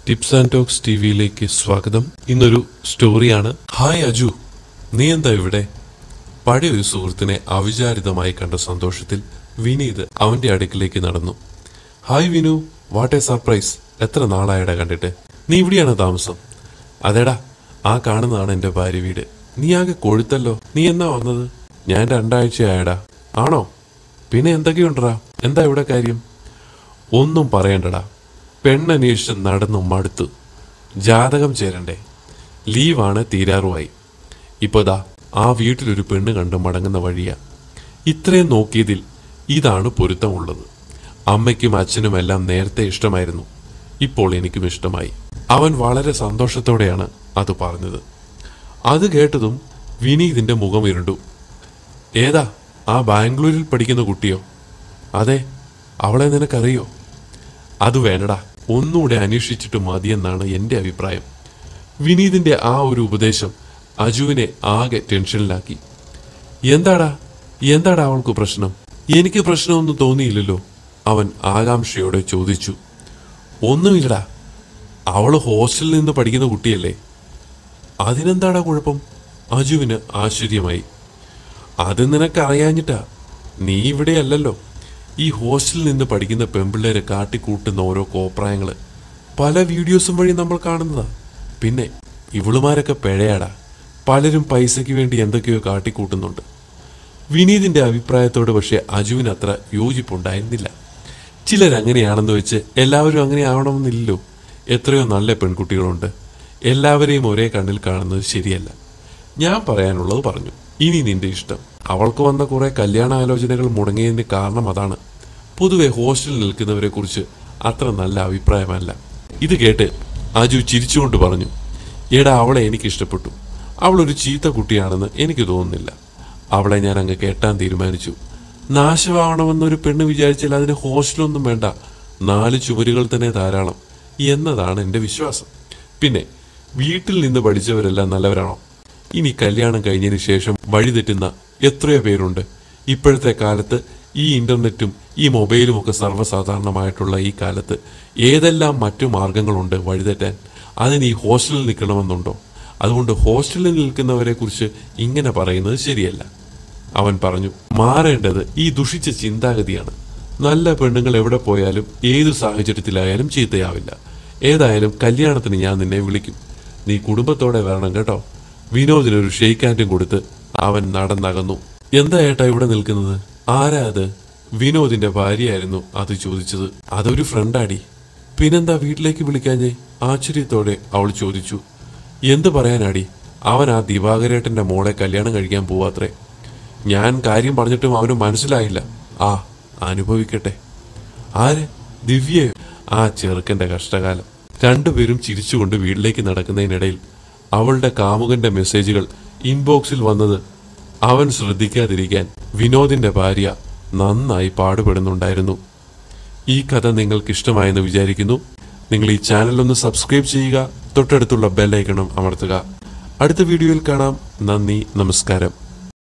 tips and talks T വിയിലേക്ക് സ്വാഗതം ഇന്നൊരു സ്റ്റോറിയാണ് ഹായ് അജു നീ എന്താ ഇവിടെ പഴയ ഒരു സുഹൃത്തിനെ അവിചാരിതമായി കണ്ട സന്തോഷത്തിൽ വിനീത് അവന്റെ അടുക്കിലേക്ക് നടന്നു hi Vinu what a surprise എത്ര നാളായടാ കണ്ടിട്ട് നീ ഇവിടെയാണ് താമസം അതെടാ ആ കാണുന്നതാണ് എന്റെ ഭാര്യ വീട് നീ ആകെ കൊഴുത്തല്ലോ നീ എന്നാ വന്നത് ഞാൻ രണ്ടാഴ്ചയായടാ ആണോ പിന്നെ എന്തൊക്കെയുണ്ടടാ എന്താ ഇവിടെ കാര്യം ഒന്നും പറയണ്ടടാ പെണ്ണന്വേഷിച്ച് നടന്നു മടുത്തു ജാതകം ചേരണ്ടേ ലീവാണ് തീരാറുമായി ഇപ്പൊ ദാ ആ വീട്ടിലൊരു പെണ്ണ് കണ്ട് മടങ്ങുന്ന വഴിയാ ഇത്രയും നോക്കിയതിൽ ഇതാണ് പൊരുത്തമുള്ളത് അമ്മയ്ക്കും അച്ഛനും എല്ലാം നേരത്തെ ഇഷ്ടമായിരുന്നു ഇപ്പോൾ എനിക്കും ഇഷ്ടമായി അവൻ വളരെ സന്തോഷത്തോടെയാണ് അത് പറഞ്ഞത് അത് കേട്ടതും വിനീതിന്റെ മുഖം ഇരുണ്ടു ഏതാ ആ ബാംഗ്ലൂരിൽ പഠിക്കുന്ന കുട്ടിയോ അതെ അവളെ നിനക്കറിയോ അത് വേണ്ടടാ ഒന്നുകൂടെ അന്വേഷിച്ചിട്ട് മതിയെന്നാണ് എന്റെ അഭിപ്രായം വിനീതിന്റെ ആ ഒരു ഉപദേശം അജുവിനെ ആകെ ടെൻഷനിലാക്കി എന്താടാ എന്താടാ അവൾക്ക് പ്രശ്നം എനിക്ക് പ്രശ്നമൊന്നും തോന്നിയില്ലല്ലോ അവൻ ആകാംക്ഷയോടെ ചോദിച്ചു ഒന്നുമില്ലടാ അവള് ഹോസ്റ്റലിൽ നിന്ന് പഠിക്കുന്ന കുട്ടിയല്ലേ അതിനെന്താടാ കുഴപ്പം അജുവിന് ആശ്ചര്യമായി അത് നിനക്ക് അറിയാഞ്ഞിട്ടാ നീ ഇവിടെയല്ലല്ലോ ഈ ഹോസ്റ്റലിൽ നിന്ന് പഠിക്കുന്ന പെമ്പിള്ളേരെ കാട്ടിക്കൂട്ടുന്ന ഓരോ കോപ്രായങ്ങള് പല വീഡിയോസും വഴി നമ്മൾ കാണുന്നതാ പിന്നെ ഇവളുമാരൊക്കെ പിഴയാടാ പലരും പൈസയ്ക്ക് വേണ്ടി എന്തൊക്കെയോ കാട്ടിക്കൂട്ടുന്നുണ്ട് വിനീതിന്റെ അഭിപ്രായത്തോട് പക്ഷെ അജുവിന് അത്ര യോജിപ്പുണ്ടായിരുന്നില്ല ചിലരങ്ങനെയാണെന്ന് വെച്ച് എല്ലാവരും അങ്ങനെ ആവണമെന്നില്ലല്ലോ എത്രയോ നല്ല പെൺകുട്ടികളുണ്ട് എല്ലാവരെയും ഒരേ കണ്ണിൽ കാണുന്നത് ശരിയല്ല ഞാൻ പറയാനുള്ളത് പറഞ്ഞു ഇനി നിന്റെ ഇഷ്ടം അവൾക്ക് വന്ന കുറെ കല്യാണ ആലോചനകൾ മുടങ്ങിയതിന് കാരണം അതാണ് പൊതുവെ ഹോസ്റ്റലിൽ നിൽക്കുന്നവരെ കുറിച്ച് അത്ര നല്ല അഭിപ്രായമല്ല ഇത് കേട്ട് അജു ചിരിച്ചുകൊണ്ട് പറഞ്ഞു എടാ അവളെ എനിക്ക് ഇഷ്ടപ്പെട്ടു അവളൊരു ചീത്ത കുട്ടിയാണെന്ന് എനിക്ക് തോന്നുന്നില്ല അവളെ ഞാൻ അങ്ങ് കേട്ടാൻ തീരുമാനിച്ചു നാശമാവണമെന്നൊരു പെണ്ണ് വിചാരിച്ചാൽ അതിന് ഹോസ്റ്റലൊന്നും വേണ്ട നാല് ചുവരുകൾ തന്നെ ധാരാളം എന്നതാണ് എൻ്റെ വിശ്വാസം പിന്നെ വീട്ടിൽ നിന്ന് പഠിച്ചവരെല്ലാം നല്ലവരാണോ ഇനി കല്യാണം കഴിഞ്ഞതിന് ശേഷം വഴിതെറ്റുന്ന എത്രയോ പേരുണ്ട് ഇപ്പോഴത്തെ കാലത്ത് ഈ ഇന്റർനെറ്റും ഈ മൊബൈലും ഒക്കെ സർവ്വസാധാരണമായിട്ടുള്ള ഈ കാലത്ത് ഏതെല്ലാം മറ്റു മാർഗങ്ങളുണ്ട് വഴിതെറ്റാൻ അതിന് ഈ ഹോസ്റ്റലിൽ നിൽക്കണമെന്നുണ്ടോ അതുകൊണ്ട് ഹോസ്റ്റലിൽ നിൽക്കുന്നവരെ കുറിച്ച് ഇങ്ങനെ പറയുന്നത് ശരിയല്ല അവൻ പറഞ്ഞു മാറേണ്ടത് ഈ ദുഷിച്ച ചിന്താഗതിയാണ് നല്ല പെണ്ണുങ്ങൾ എവിടെ പോയാലും ഏതു സാഹചര്യത്തിലായാലും ചീത്തയാവില്ല ഏതായാലും കല്യാണത്തിന് ഞാൻ നിന്നെ വിളിക്കും നീ കുടുംബത്തോടെ വരണം കേട്ടോ വിനോദിനൊരു ഷെയ്ക്ക് ഹാൻഡും കൊടുത്ത് അവൻ നടന്നകന്നു എന്താ ഏട്ടാ ഇവിടെ നിൽക്കുന്നത് ആരാ അത് വിനോദിന്റെ ഭാര്യയായിരുന്നു അത് ചോദിച്ചത് അതൊരു ഫ്രണ്ടാടി പിന്നെന്താ വീട്ടിലേക്ക് വിളിക്കാഞ്ഞേ ആശ്ചര്യത്തോടെ അവൾ ചോദിച്ചു എന്ത് പറയാനാടി അവൻ ആ ദിവാകരേട്ടന്റെ മോളെ കല്യാണം കഴിക്കാൻ പോവാത്രേ ഞാൻ കാര്യം പറഞ്ഞിട്ടും അവന് മനസ്സിലായില്ല ആ അനുഭവിക്കട്ടെ ആര് ദിവ്യയോ ആ ചെറുക്കന്റെ കഷ്ടകാലം രണ്ടുപേരും ചിരിച്ചുകൊണ്ട് വീട്ടിലേക്ക് നടക്കുന്നതിനിടയിൽ അവളുടെ കാമുകന്റെ മെസ്സേജുകൾ ഇൻബോക്സിൽ വന്നത് അവൻ ശ്രദ്ധിക്കാതിരിക്കാൻ വിനോദിന്റെ ഭാര്യ നന്നായി പാടുപെടുന്നുണ്ടായിരുന്നു ഈ കഥ നിങ്ങൾക്ക് ഇഷ്ടമായെന്ന് വിചാരിക്കുന്നു നിങ്ങൾ ഈ ചാനൽ ഒന്ന് സബ്സ്ക്രൈബ് ചെയ്യുക തൊട്ടടുത്തുള്ള ബെല്ലൈക്കണം അമർത്തുക അടുത്ത വീഡിയോയിൽ കാണാം നന്ദി നമസ്കാരം